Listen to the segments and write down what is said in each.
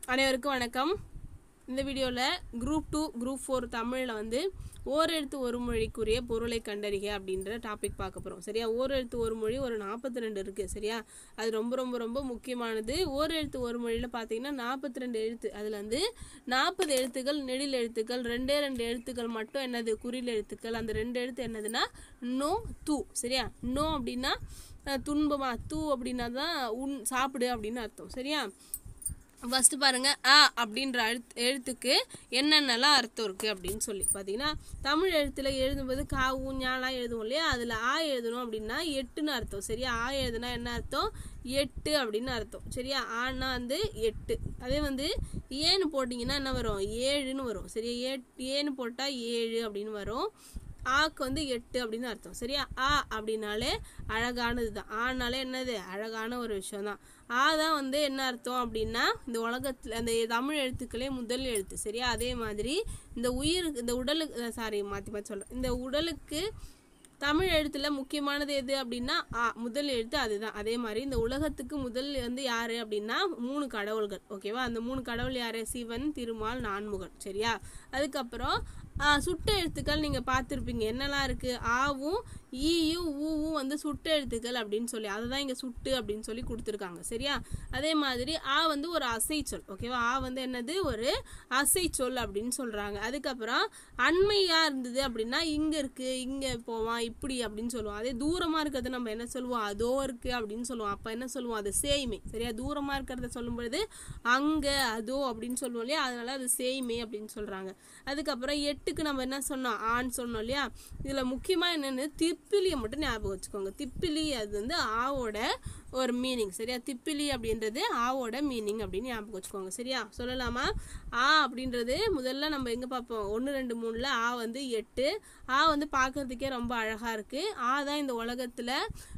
அனைவருக்கும் வணக்கம் இந்த வீடியோவில் குரூப் டூ குரூப் ஃபோர் தமிழில் வந்து ஓரெழுத்து ஒரு மொழிக்குரிய பொருளை கண்டறிக அப்படின்ற டாபிக் பார்க்க போகிறோம் சரியா ஓரெழுத்து ஒரு மொழி ஒரு நாற்பத்தி ரெண்டு இருக்குது சரியா அது ரொம்ப ரொம்ப ரொம்ப முக்கியமானது ஓரெழுத்து ஒரு மொழியில் பார்த்தீங்கன்னா நாற்பத்தி ரெண்டு எழுத்து அதில் வந்து நாற்பது எழுத்துக்கள் நெடில் எழுத்துக்கள் ரெண்டே ரெண்டு எழுத்துக்கள் மட்டும் என்னது குறில் எழுத்துக்கள் அந்த ரெண்டு எழுத்து என்னதுன்னா நோ தூ சரியா நோ அப்படின்னா அஹ், துன்பமா தூ அப்படின்னா தான் உன் சாப்பிடு அப்படின்னு அர்த்தம் சரியா ஃபஸ்ட்டு பாருங்க அ அப்படின்ற எழுத்து எழுத்துக்கு என்னென்னலாம் அர்த்தம் இருக்குது அப்படின்னு சொல்லி பார்த்தீங்கன்னா தமிழ் எழுத்தில் எழுதும்போது கா ஊ ஞாலாம் எழுதுவோம் இல்லையா அதில் ஆ எழுதணும் அப்படின்னா எட்டுன்னு அர்த்தம் சரியா ஆ எழுதுனா என்ன அர்த்தம் எட்டு அப்படின்னு அர்த்தம் சரியா ஆனா வந்து எட்டு அதே வந்து ஏன்னு போட்டிங்கன்னா என்ன வரும் ஏழுன்னு வரும் சரியா ஏ ஏன்னு போட்டால் ஏழு அப்படின்னு வரும் ஆக்கு வந்து எட்டு அப்படின்னு அர்த்தம் சரியா ஆ அப்படின்னாலே அழகானது தான் ஆனாலே என்னது அழகான ஒரு விஷயம் தான் ஆ தான் வந்து என்ன அர்த்தம் அப்படின்னா இந்த உலகத்தில் அந்த தமிழ் எழுத்துக்களே முதல் எழுத்து சரியா அதே மாதிரி இந்த உயிருக்கு இந்த உடலுக்கு சாரி மாற்றி மாற்றி சொல்கிறேன் இந்த உடலுக்கு தமிழ் எழுத்துல முக்கியமானது எது அப்படின்னா ஆ முதல் எழுத்து அதுதான் அதே மாதிரி இந்த உலகத்துக்கு முதல் வந்து யாரு அப்படின்னா மூணு கடவுள்கள் ஓகேவா அந்த மூணு கடவுள் யாரு சிவன் திருமால் நான்முகன் சரியா அதுக்கப்புறம் ஆ, சுட்ட எழுத்துக்கள் நீங்கள் பார்த்துருப்பீங்க என்னெல்லாம் இருக்குது ஆவும் ஈயும் ஊவும் வந்து சுட்ட எழுத்துக்கள் அப்படின்னு சொல்லி அதை தான் இங்கே சுட்டு அப்படின்னு சொல்லி கொடுத்துருக்காங்க சரியா அதே மாதிரி ஆ வந்து ஒரு அசை சொல் ஓகேவா ஆ வந்து என்னது ஒரு அசை சொல் அப்படின்னு சொல்கிறாங்க அதுக்கப்புறம் அண்மையாக இருந்தது அப்படின்னா இங்கே இருக்குது இங்கே போவான் இப்படி அப்படின்னு சொல்லுவோம் அதே தூரமாக இருக்கிறது நம்ம என்ன சொல்லுவோம் அதோ இருக்குது அப்படின்னு சொல்லுவோம் அப்போ என்ன சொல்லுவோம் அது சேய்மை சரியா தூரமாக இருக்கிறத சொல்லும் பொழுது அங்கே அதோ அப்படின்னு சொல்லுவோம் இல்லையா அதனால அது சேய்மை அப்படின்னு சொல்கிறாங்க அதுக்கப்புறம் எட்டுக்கு நம்ம என்ன சொன்னோம் ஆண் சொன்னோம் இல்லையா இதில் முக்கியமாக என்னென்னு திப்பிலியை மட்டும் ஞாபகம் வச்சுக்கோங்க திப்பிலி அது வந்து ஆவோட ஒரு மீனிங் சரியா திப்பிலி அப்படின்றது ஆவோட மீனிங் அப்படின்னு ஞாபகம் வச்சுக்கோங்க சரியா சொல்லலாமா ஆ அப்படின்றது முதல்ல நம்ம எங்கே பார்ப்போம் ஒன்று ரெண்டு மூணில் ஆ வந்து எட்டு ஆ வந்து பார்க்கறதுக்கே ரொம்ப அழகாக இருக்குது ஆ தான் இந்த உலகத்தில்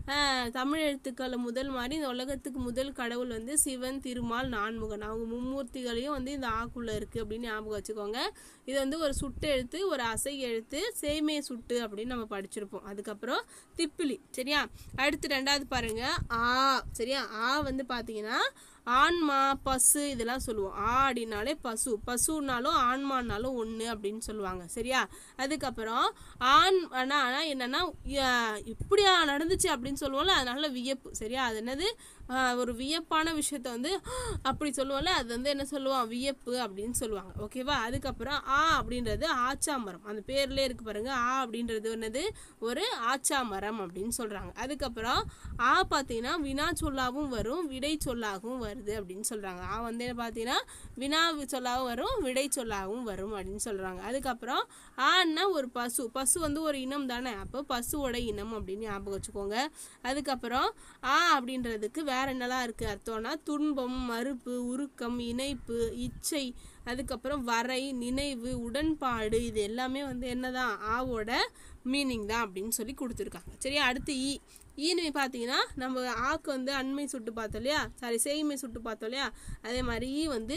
தமிழ் எழுத்துக்கள் முதல் மாதிரி இந்த உலகத்துக்கு முதல் கடவுள் வந்து சிவன் திருமால் நான்முகன் அவங்க மும்மூர்த்திகளையும் வந்து இந்த ஆக்குள்ளே இருக்குது அப்படின்னு ஞாபகம் வச்சுக்கோங்க இது வந்து ஒரு சுட்டு எழுத்து ஒரு அசை எழுத்து சேமே சுட்டு அப்படின்னு நம்ம படிச்சிருப்போம் அதுக்கப்புறம் திப்பிலி சரியா அடுத்து ரெண்டாவது பாருங்க ஆ சரியா ஆ வந்து பார்த்தீங்கன்னா ஆன்மா பசு இதெல்லாம் சொல்லுவோம் ஆ அப்படின்னாலே பசு பசுனாலும் ஆன்மானாலும் ஒன்று அப்படின்னு சொல்லுவாங்க சரியா அதுக்கப்புறம் ஆண் ஆனா ஆனால் என்னன்னா யா- இப்படியா நடந்துச்சு அப்படின்னு சொல்லுவோம்ல அதனால வியப்பு சரியா அது என்னது ஆஹ் ஒரு வியப்பான விஷயத்த வந்து அப்படி சொல்லுவோம்ல அது வந்து என்ன சொல்லுவோம் வியப்பு அப்படின்னு சொல்லுவாங்க ஓகேவா அதுக்கப்புறம் ஆ அப்படின்றது ஆச்சாமரம் அந்த பேர்லேயே இருக்கு பாருங்க ஆ அப்படின்றது என்னது ஒரு ஆச்சாமரம் அப்படின்னு சொல்றாங்க அதுக்கப்புறம் ஆ பார்த்தீங்கன்னா வினா சொல்லாவும் வரும் விடை சொல்லாகவும் வருது அப்படின்னு சொல்றாங்க ஆ வந்து என்ன பார்த்தீங்கன்னா வினா சொல்லாவும் வரும் விடை சொல்லாகவும் வரும் அப்படின்னு சொல்றாங்க அதுக்கப்புறம் ஆன்னா ஒரு பசு பசு வந்து ஒரு இனம் தானே அப்போ பசுவோட இனம் அப்படின்னு ஞாபகம் வச்சுக்கோங்க அதுக்கப்புறம் ஆ அப்படின்றதுக்கு வேற என்னலாம் இருக்கு அர்த்தம்னா துன்பம் மறுப்பு உருக்கம் இணைப்பு இச்சை அதுக்கப்புறம் வரை நினைவு உடன்பாடு இது எல்லாமே வந்து என்னதான் ஆவோட மீனிங் தான் அப்படின்னு சொல்லி கொடுத்துருக்காங்க சரியா அடுத்து ஈ ஈன்னு பார்த்தீங்கன்னா நம்ம ஆக்கு வந்து அண்மை சுட்டு பார்த்தோம் இல்லையா சாரி செய்மை சுட்டு பார்த்தோம் இல்லையா அதே மாதிரி ஈ வந்து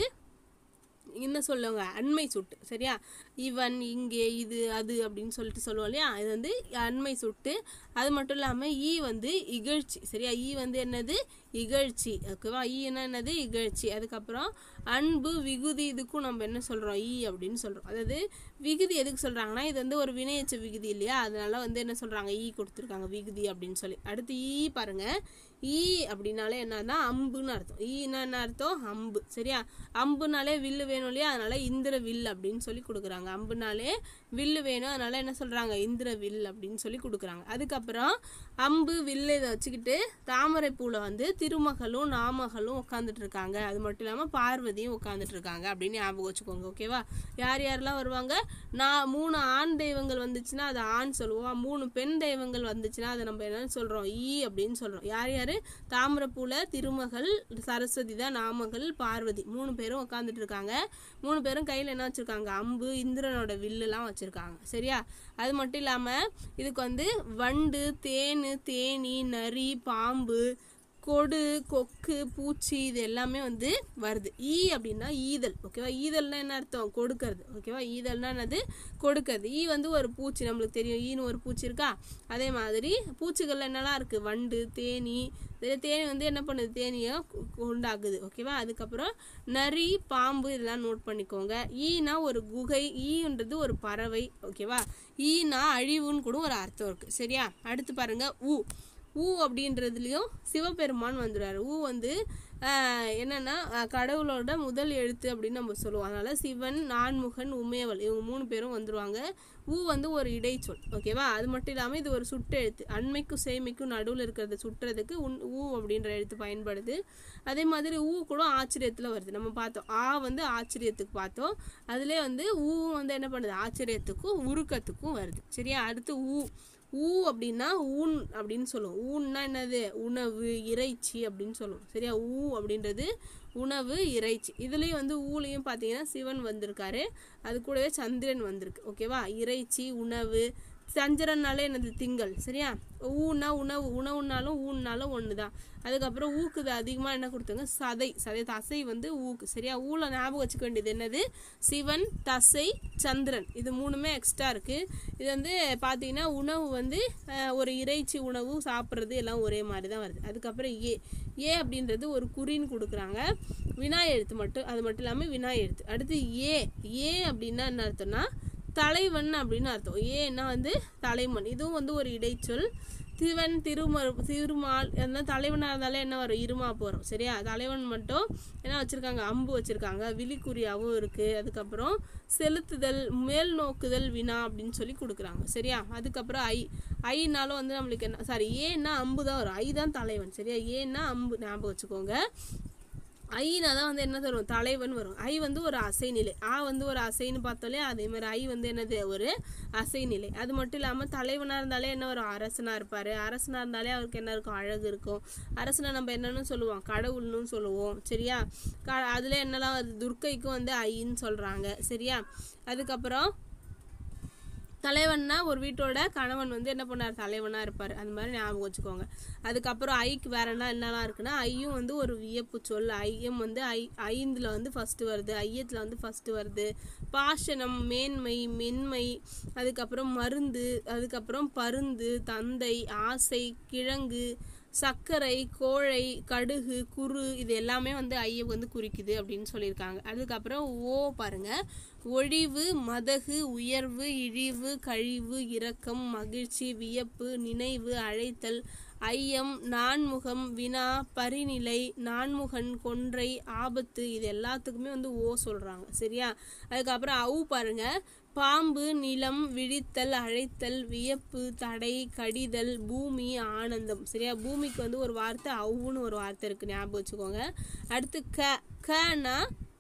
என்ன சொல்லுவாங்க அண்மை சுட்டு சரியா இவன் இங்கே இது அது அப்படின்னு சொல்லிட்டு சொல்லுவோம் இல்லையா இது வந்து அண்மை சுட்டு அது மட்டும் இல்லாமல் ஈ வந்து இகழ்ச்சி சரியா ஈ வந்து என்னது இகழ்ச்சி ஓகேவா ஈனா என்னது இகழ்ச்சி அதுக்கப்புறம் அன்பு விகுதி இதுக்கும் நம்ம என்ன சொல்கிறோம் ஈ அப்படின்னு சொல்கிறோம் அதாவது விகுதி எதுக்கு சொல்கிறாங்கன்னா இது வந்து ஒரு வினையச்ச விகுதி இல்லையா அதனால வந்து என்ன சொல்கிறாங்க ஈ கொடுத்துருக்காங்க விகுதி அப்படின்னு சொல்லி அடுத்து ஈ பாருங்க ஈ அப்படின்னாலே என்னன்னா அம்புன்னு அர்த்தம் ஈனா என்ன அர்த்தம் அம்பு சரியா அம்புனாலே வில்லு வேணும் இல்லையா அதனால இந்திர வில் அப்படின்னு சொல்லி கொடுக்குறாங்க அம்புனாலே வில்லு வேணும் அதனால என்ன சொல்றாங்க இந்திர வில் அப்படின்னு சொல்லி கொடுக்குறாங்க அதுக்கப்புறம் அம்பு வில்லு இதை வச்சுக்கிட்டு தாமரை பூல வந்து திருமகளும் நாமகளும் உட்காந்துட்டு இருக்காங்க அது மட்டும் இல்லாமல் பார்வதியும் உட்காந்துட்டு இருக்காங்க அப்படின்னு ஞாபகம் வச்சுக்கோங்க ஓகேவா யார் யாரெல்லாம் வருவாங்க நான் மூணு ஆண் தெய்வங்கள் வந்துச்சுன்னா அது ஆண் சொல்லுவோம் மூணு பெண் தெய்வங்கள் வந்துச்சுன்னா அதை நம்ம என்ன சொல்றோம் ஈ அப்படின்னு சொல்றோம் யார் யாரு தாமரைப்பூல திருமகள் சரஸ்வதி தான் நாமகள் பார்வதி மூணு பேரும் உட்காந்துட்டு இருக்காங்க மூணு பேரும் கையில் என்ன வச்சிருக்காங்க அம்பு இந்திரனோட வில்லுலாம் வச்சிருக்காங்க சரியா அது மட்டும் இல்லாமல் இதுக்கு வந்து வண்டு தேனு தேனி நரி பாம்பு கொடு கொக்கு பூச்சி இது எல்லாமே வந்து வருது ஈ அப்படின்னா ஈதல் ஓகேவா ஈதல்னா என்ன அர்த்தம் கொடுக்கறது ஓகேவா ஈதல்னா என்னது கொடுக்கறது ஈ வந்து ஒரு பூச்சி நம்மளுக்கு தெரியும் ஈன்னு ஒரு பூச்சி இருக்கா அதே மாதிரி பூச்சிகள்ல என்னெல்லாம் இருக்கு வண்டு தேனி இதுல தேனி வந்து என்ன பண்ணுது தேனியை கு- உண்டாக்குது ஓகேவா அதுக்கப்புறம் நரி பாம்பு இதெல்லாம் நோட் பண்ணிக்கோங்க ஈனா ஒரு குகை ஈன்றது ஒரு பறவை ஓகேவா ஈனா அழிவுன்னு கூட ஒரு அர்த்தம் இருக்கு சரியா அடுத்து பாருங்க ஊ ஊ அப்படின்றதுலயும் சிவபெருமான் வந்துடுறாரு ஊ வந்து ஆஹ், என்னன்னா ஆஹ், கடவுளோட முதல் எழுத்து அப்படின்னு நம்ம சொல்லுவோம் அதனால சிவன் நான்முகன் உமையவள் இவங்க மூணு பேரும் வந்துருவாங்க ஊ வந்து ஒரு இடைச்சொல் ஓகேவா அது மட்டும் இல்லாமல் இது ஒரு சுட்டெழுத்து அண்மைக்கும் சேமிக்கும் நடுவில் இருக்கிறத சுட்டுறதுக்கு உன் ஊ அப்படின்ற எழுத்து பயன்படுது அதே மாதிரி ஊ கூட ஆச்சரியத்தில் வருது நம்ம பார்த்தோம் ஆ வந்து ஆச்சரியத்துக்கு பார்த்தோம் அதிலே வந்து ஊ வந்து என்ன பண்ணுது ஆச்சரியத்துக்கும் உருக்கத்துக்கும் வருது சரியா அடுத்து ஊ ஊ அப்படின்னா ஊன் அப்படின்னு சொல்லுவோம் ஊன்னா என்னது உணவு இறைச்சி அப்படின்னு சொல்லுவோம் சரியா ஊ அப்படின்றது உணவு இறைச்சி இதுலேயும் வந்து ஊலையும் பார்த்தீங்கன்னா சிவன் வந்திருக்காரு அது கூடவே சந்திரன் வந்திருக்கு ஓகேவா இறைச்சி உணவு சந்திரனாலே என்னது திங்கள் சரியா ஊன்னா உணவு உணவுனாலும் ஊன்னாலும் ஒன்று தான் அதுக்கப்புறம் ஊக்குது அதிகமாக என்ன கொடுத்தாங்க சதை சதை தசை வந்து ஊக்கு சரியா ஊல ஞாபகம் வச்சுக்க வேண்டியது என்னது சிவன் தசை சந்திரன் இது மூணுமே எக்ஸ்ட்ரா இருக்கு இது வந்து பார்த்தீங்கன்னா உணவு வந்து அஹ், ஒரு இறைச்சி உணவு சாப்பிட்றது எல்லாம் ஒரே மாதிரி தான் வருது அதுக்கப்புறம் ஏ ஏ அப்படின்றது ஒரு குறின்னு கொடுக்குறாங்க வினா எழுத்து மட்டும் அது மட்டும் இல்லாமல் வினா எழுத்து அடுத்து ஏ ஏ அப்படின்னா என்ன அர்த்தம்னா தலைவன் அப்படின்னு அர்த்தம் ஏன்னா வந்து தலைவன் இதுவும் வந்து ஒரு இடைச்சொல் சிவன் திருமரு திருமால் அந்த தலைவனாக இருந்தாலே என்ன வரும் இருமா போகிறோம் சரியா தலைவன் மட்டும் என்ன வச்சுருக்காங்க அம்பு வச்சுருக்காங்க விழிக்குறியாவும் இருக்குது அதுக்கப்புறம் செலுத்துதல் மேல் நோக்குதல் வினா அப்படின்னு சொல்லி கொடுக்குறாங்க சரியா அதுக்கப்புறம் ஐ ஐனாலும் வந்து நம்மளுக்கு என்ன சாரி ஏன்னா அம்பு தான் வரும் ஐ தான் தலைவன் சரியா ஏன்னா அம்பு ஞாபகம் வச்சுக்கோங்க ஐனா தான் வந்து என்ன தரும் தலைவன் வரும் ஐ வந்து ஒரு அசைநிலை ஆ வந்து ஒரு அசைன்னு பார்த்தாலே அதே மாதிரி ஐ வந்து என்னது ஒரு அசைநிலை அது மட்டும் இல்லாமல் தலைவனாக இருந்தாலே என்ன வரும் அரசனாக இருப்பார் அரசனாக இருந்தாலே அவருக்கு என்ன இருக்கும் அழகு இருக்கும் அரசனை நம்ம என்னன்னு சொல்லுவோம் கடவுள்னு சொல்லுவோம் சரியா க அதில் என்னெல்லாம் வருது துர்க்கைக்கும் வந்து ஐன்னு சொல்கிறாங்க சரியா அதுக்கப்புறம் தலைவன்னா ஒரு வீட்டோட கணவன் வந்து என்ன பண்ணார் தலைவனா இருப்பார் அந்த மாதிரி ஞாபகம் வச்சுக்கோங்க அதுக்கப்புறம் ஐக்கு வேற என்ன என்னலாம் இருக்குன்னா ஐயும் வந்து ஒரு வியப்பு சொல் ஐயம் வந்து ஐ ஐந்துல வந்து ஃபர்ஸ்ட் வருது ஐயத்துல வந்து ஃபர்ஸ்ட் வருது பாஷணம் மேன்மை மென்மை அதுக்கப்புறம் மருந்து அதுக்கப்புறம் பருந்து தந்தை ஆசை கிழங்கு சர்க்கரை கோழை கடுகு குரு இது எல்லாமே வந்து ஐயை வந்து குறிக்குது அப்படின்னு சொல்லியிருக்காங்க அதுக்கப்புறம் ஓ பாருங்க ஒழிவு மதகு உயர்வு இழிவு கழிவு இரக்கம் மகிழ்ச்சி வியப்பு நினைவு அழைத்தல் ஐயம் நான்முகம் வினா பரிநிலை நான்முகன் கொன்றை ஆபத்து இது எல்லாத்துக்குமே வந்து ஓ சொல்றாங்க சரியா அதுக்கப்புறம் அவு பாருங்க பாம்பு நிலம் விழித்தல் அழைத்தல் வியப்பு தடை கடிதல் பூமி ஆனந்தம் சரியா பூமிக்கு வந்து ஒரு வார்த்தை அவுன்னு ஒரு வார்த்தை இருக்கு ஞாபகம் வச்சுக்கோங்க அடுத்து க கனா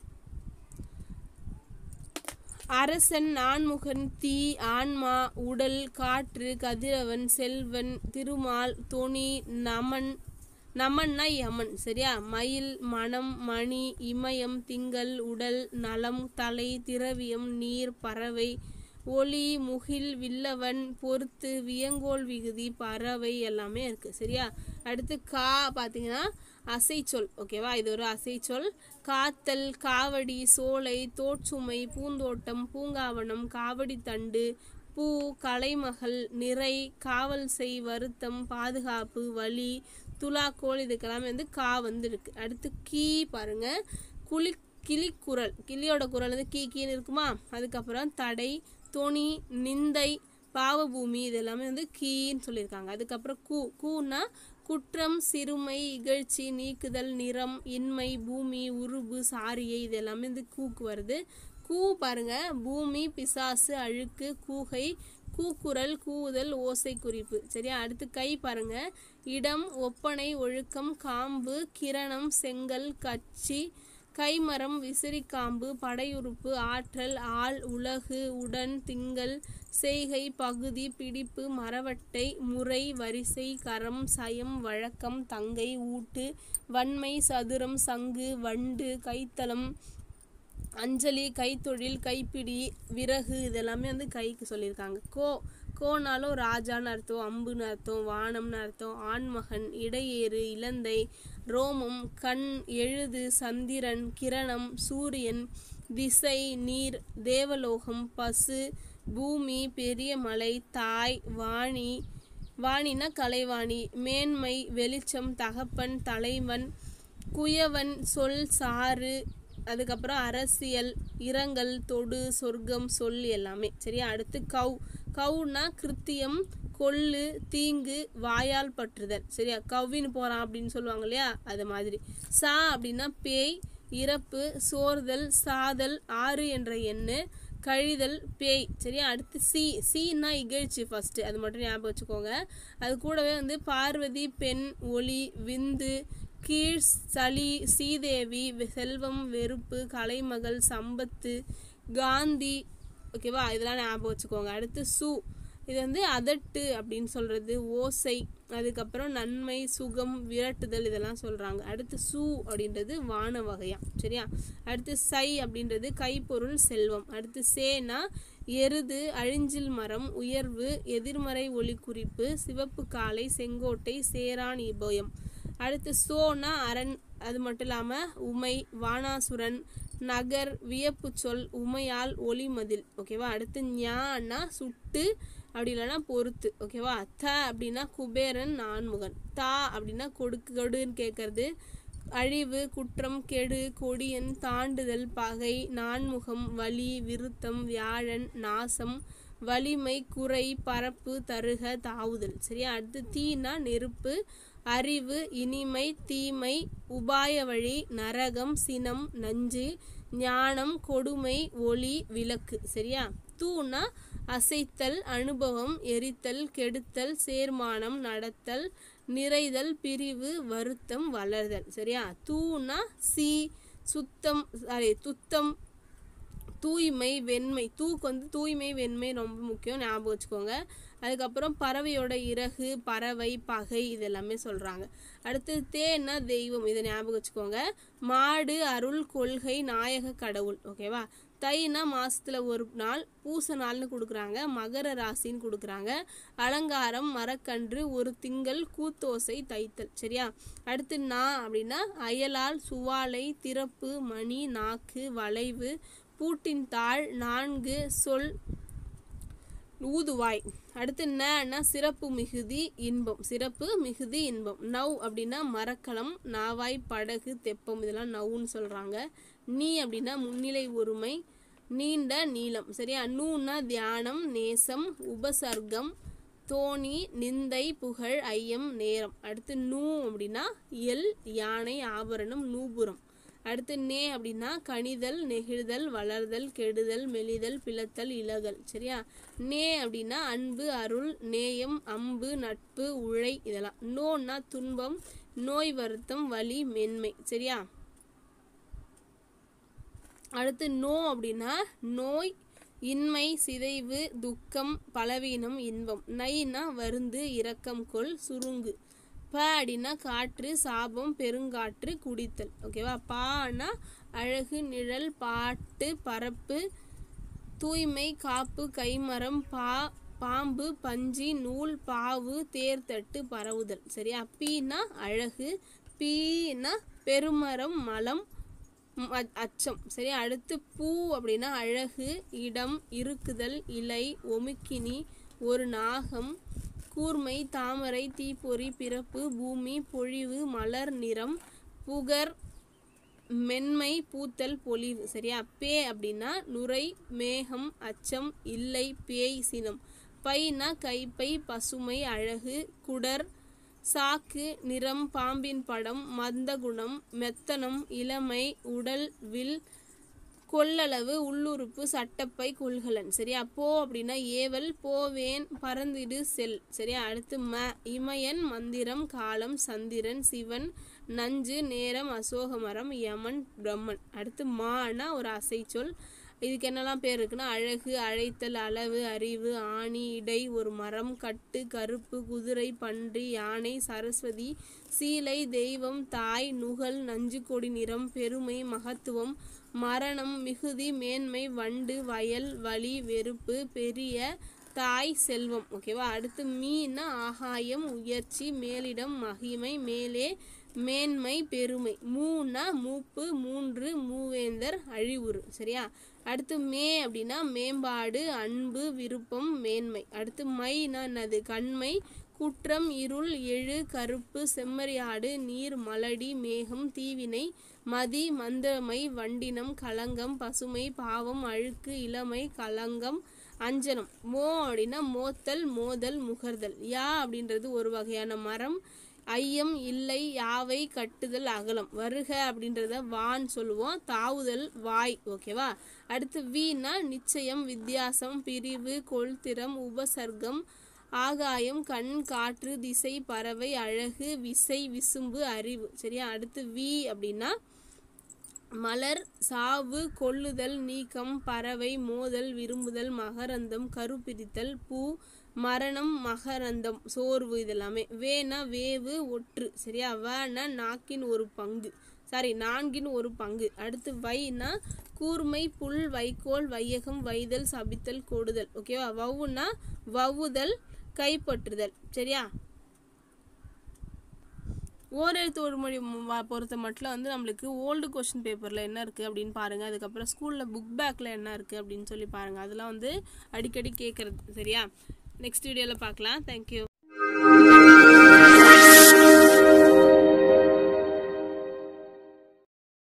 அரசன் நான்முகன் தீ ஆன்மா உடல் காற்று கதிரவன் செல்வன் திருமால் தொனி நமன் நமன்னா யமன் சரியா மயில் மனம் மணி இமயம் திங்கள் உடல் நலம் தலை திரவியம் நீர் பறவை ஒளி முகில் வில்லவன் பொறுத்து வியங்கோல் விகுதி பறவை எல்லாமே இருக்கு சரியா அடுத்து கா பார்த்தீங்கன்னா அசைச்சொல் ஓகேவா இது ஒரு அசைச்சொல் காத்தல் காவடி சோலை தோட்சுமை பூந்தோட்டம் பூங்காவனம் காவடி தண்டு பூ கலைமகள் நிறை காவல் செய் வருத்தம் பாதுகாப்பு வலி துலாக்கோல் இதுக்கெல்லாமே வந்து கா வந்து இருக்கு அடுத்து கீ பாருங்க குளி கிளிக்குரல் கிளியோட குரல் வந்து கீ கீன்னு இருக்குமா அதுக்கப்புறம் தடை தொனி நிந்தை பாவபூமி இது எல்லாமே வந்து கீன்னு சொல்லியிருக்காங்க அதுக்கப்புறம் கூ கூன்னா குற்றம் சிறுமை இகழ்ச்சி நீக்குதல் நிறம் இன்மை பூமி உருபு சாரியை இது எல்லாமே வந்து கூக்கு வருது கூ பாருங்க பூமி பிசாசு அழுக்கு கூகை கூக்குரல் கூவுதல் ஓசை குறிப்பு சரியா அடுத்து கை பாருங்க இடம் ஒப்பனை ஒழுக்கம் காம்பு கிரணம் செங்கல் கச்சி கைமரம் விசிறிக்காம்பு படையுறுப்பு ஆற்றல் ஆள் உலகு உடன் திங்கள் செய்கை பகுதி பிடிப்பு மரவட்டை முறை வரிசை கரம் சயம் வழக்கம் தங்கை ஊட்டு வன்மை சதுரம் சங்கு வண்டு கைத்தலம் அஞ்சலி கைத்தொழில் கைப்பிடி விறகு இதெல்லாமே வந்து கைக்கு சொல்லியிருக்காங்க கோ கோனாலும் ராஜான்னு அர்த்தம் அம்புன்னு அர்த்தம் வானம்னு அர்த்தம் ஆண்மகன் இடையேறு இலந்தை ரோமம் கண் எழுது சந்திரன் கிரணம் சூரியன் திசை நீர் தேவலோகம் பசு பூமி பெரிய மலை தாய் வாணி வாணினா கலைவாணி மேன்மை வெளிச்சம் தகப்பன் தலைவன் குயவன் சொல் சாறு அதுக்கப்புறம் அரசியல் இரங்கல் தொடு சொர்க்கம் சொல் எல்லாமே சரியா அடுத்து கவ் கவுனா கிருத்தியம் கொள்ளு தீங்கு வாயால் பற்றுதல் சரியா கவ்வின்னு போறான் அப்படின்னு சொல்லுவாங்க இல்லையா அது மாதிரி சா அப்படின்னா பேய் இறப்பு சோர்தல் சாதல் ஆறு என்ற எண்ணு கழிதல் பேய் சரியா அடுத்து சி சீனா இகழ்ச்சி ஃபர்ஸ்ட் அது மட்டும் ஞாபகம் வச்சுக்கோங்க அது கூடவே வந்து பார்வதி பெண் ஒளி விந்து கீழ் சளி சீதேவி வெ- செல்வம் வெறுப்பு கலைமகள் சம்பத்து காந்தி ஓகேவா இதெல்லாம் ஞாபகம் வச்சுக்கோங்க அடுத்து சு இது வந்து அதட்டு அப்படின்னு சொல்றது ஓசை அதுக்கப்புறம் நன்மை சுகம் விரட்டுதல் இதெல்லாம் சொல்றாங்க அடுத்து சு அப்படின்றது வான வகையா சரியா அடுத்து சை அப்படின்றது கைப்பொருள் செல்வம் அடுத்து சேனா எருது அழிஞ்சில் மரம் உயர்வு எதிர்மறை ஒளி குறிப்பு சிவப்பு காளை செங்கோட்டை சேரான் இபோயம் அடுத்து சோனா அரண் அது மட்டும் இல்லாம உமை வானாசுரன் நகர் வியப்பு சொல் உமையால் ஒளிமதில் ஓகேவா அடுத்து ஞானா சுட்டு அப்படி இல்லைன்னா பொறுத்து ஓகேவா த அப்படின்னா குபேரன் நான்முகன் தா அப்படின்னா கொடுக்கு கொடுன்னு கேட்கறது அழிவு குற்றம் கெடு கொடியன் தாண்டுதல் பகை நான்முகம் வலி விருத்தம் வியாழன் நாசம் வலிமை குறை பரப்பு தருக தாவுதல் சரியா அடுத்து தீனா நெருப்பு அறிவு இனிமை தீமை உபாய வழி நரகம் சினம் நஞ்சு ஞானம் கொடுமை ஒளி விளக்கு சரியா தூனா அசைத்தல் அனுபவம் எரித்தல் கெடுத்தல் சேர்மானம் நடத்தல் நிறைதல் பிரிவு வருத்தம் வளர்தல் சரியா தூனா சி சுத்தம் சாரி துத்தம் தூய்மை வெண்மை தூக்கு வந்து தூய்மை வெண்மை ரொம்ப முக்கியம் ஞாபகம் வச்சுக்கோங்க அதுக்கப்புறம் பறவையோட இறகு பறவை பகை இது எல்லாமே சொல்றாங்க அடுத்து தேன்னா தெய்வம் இதை ஞாபகம் வச்சுக்கோங்க மாடு அருள் கொள்கை நாயக கடவுள் ஓகேவா தைனா மாசத்துல ஒரு நாள் பூச நாள்னு கொடுக்குறாங்க மகர ராசின்னு கொடுக்குறாங்க அலங்காரம் மரக்கன்று ஒரு திங்கள் கூத்தோசை தைத்தல் சரியா அடுத்து நா அப்படின்னா அயலால் சுவாலை திறப்பு மணி நாக்கு வளைவு பூட்டின் தாள் நான்கு சொல் ஊதுவாய் அடுத்து நன்னா சிறப்பு மிகுதி இன்பம் சிறப்பு மிகுதி இன்பம் நவ் அப்படின்னா மரக்கலம் நாவாய் படகு தெப்பம் இதெல்லாம் நவ்னு சொல்றாங்க நீ அப்படின்னா முன்னிலை ஒருமை நீண்ட நீளம் சரியா நூன்னா தியானம் நேசம் உபசர்க்கம் தோணி நிந்தை புகழ் ஐயம் நேரம் அடுத்து நூ அப்படின்னா எல் யானை ஆபரணம் நூபுரம் அடுத்து நே அப்படின்னா கணிதல் நெகிழ்தல் வளர்தல் கெடுதல் மெலிதல் பிளத்தல் இலகல் சரியா நே அப்படின்னா அன்பு அருள் நேயம் அம்பு நட்பு உழை இதெல்லாம் நோன்னா துன்பம் நோய் வருத்தம் வலி மென்மை சரியா அடுத்து நோ அப்படின்னா நோய் இன்மை சிதைவு துக்கம் பலவீனம் இன்பம் நைனா வருந்து இரக்கம் கொள் சுருங்கு ப அப்படின்னா காற்று சாபம் பெருங்காற்று குடித்தல் ஓகேவா பானா அழகு நிழல் பாட்டு பரப்பு தூய்மை காப்பு கைமரம் பா பாம்பு பஞ்சி நூல் பாவு தேர்தட்டு பரவுதல் சரியா பீனா அழகு பீனா பெருமரம் மலம் ம், அ- அச்சம் சரி அடுத்து பூ அப்படின்னா அழகு இடம் இருக்குதல் இலை ஒமுக்கினி ஒரு நாகம் கூர்மை தாமரை தீப்பொறி பிறப்பு பூமி பொழிவு மலர் நிறம் புகர் மென்மை பூத்தல் பொலிவு சரியா பே அப்படின்னா நுரை மேகம் அச்சம் இல்லை பேய் சினம் பைனா கைப்பை பசுமை அழகு குடர் சாக்கு நிறம் பாம்பின் படம் மந்தகுணம் மெத்தனம் இளமை உடல் வில் கொள்ளளவு உள்ளுறுப்பு சட்டப்பை கொள்கலன் சரியா போ அப்படின்னா ஏவல் போவேன் பறந்திடு செல் சரியா அடுத்து ம இமயன் மந்திரம் காலம் சந்திரன் சிவன் நஞ்சு நேரம் அசோகமரம் யமன் பிரம்மன் அடுத்து மானா ஒரு அசைச்சொல் இதுக்கு என்னெல்லாம் பேர் இருக்குன்னா அழகு அழைத்தல் அளவு அறிவு ஆணி இடை ஒரு மரம் கட்டு கருப்பு குதிரை பன்றி யானை சரஸ்வதி சீலை தெய்வம் தாய் நுகல் நஞ்சுக்கொடி நிறம் பெருமை மகத்துவம் மரணம் மிகுதி மேன்மை வண்டு வயல் வலி வெறுப்பு பெரிய தாய் செல்வம் ஓகேவா அடுத்து மீன்னா ஆகாயம் உயர்ச்சி மேலிடம் மகிமை மேலே மேன்மை பெருமை மூணா மூப்பு மூன்று மூவேந்தர் அழிவுறு சரியா அடுத்து மே அப்படின்னா மேம்பாடு அன்பு விருப்பம் மேன்மை அடுத்து மைனா என்னது கண்மை குற்றம் இருள் எழு கருப்பு செம்மறியாடு நீர் மலடி மேகம் தீவினை மதி மந்தமை வண்டினம் களங்கம் பசுமை பாவம் அழுக்கு இளமை களங்கம் அஞ்சனம் மோ அப்படின்னா மோத்தல் மோதல் முகர்தல் யா அப்படின்றது ஒரு வகையான மரம் ஐயம் இல்லை யாவை கட்டுதல் அகலம் வருக அப்படின்றத வான் சொல்லுவோம் தாவுதல் வாய் ஓகேவா அடுத்து வீணா நிச்சயம் வித்தியாசம் பிரிவு கொள்திறம் உபசர்க்கம் ஆகாயம் கண் காற்று திசை பறவை அழகு விசை விசும்பு அறிவு சரியா அடுத்து வி அப்படின்னா மலர் சாவு கொள்ளுதல் நீக்கம் பறவை மோதல் விரும்புதல் மகரந்தம் கருப்பிரித்தல் பூ மரணம் மகரந்தம் சோர்வு இதெல்லாமே வேனா வேவு ஒற்று சரியா வேனா நாக்கின் ஒரு பங்கு சாரி நான்கின் ஒரு பங்கு அடுத்து வைனா கூர்மை புல் வைக்கோல் வையகம் வைதல் சபித்தல் கொடுதல் ஓகேவா வவ்வுனா வவ்வுதல் கைப்பற்றுதல் சரியா ஓரெழுத்து ஒரு மொழி ம- பொறுத்த மட்டும் வந்து நம்மளுக்கு ஓல்டு கொஸ்டின் பேப்பரில் என்ன இருக்குது அப்படின்னு பாருங்கள் அதுக்கப்புறம் ஸ்கூலில் புக் பேக்கில் என்ன இருக்குது அப்படின்னு சொல்லி பாருங்கள் அதெல்லாம் வந்து அடிக்கடி கேட்குறது சரியா நெக்ஸ்ட் வீடியோவில் பார்க்கலாம் தேங்க்யூ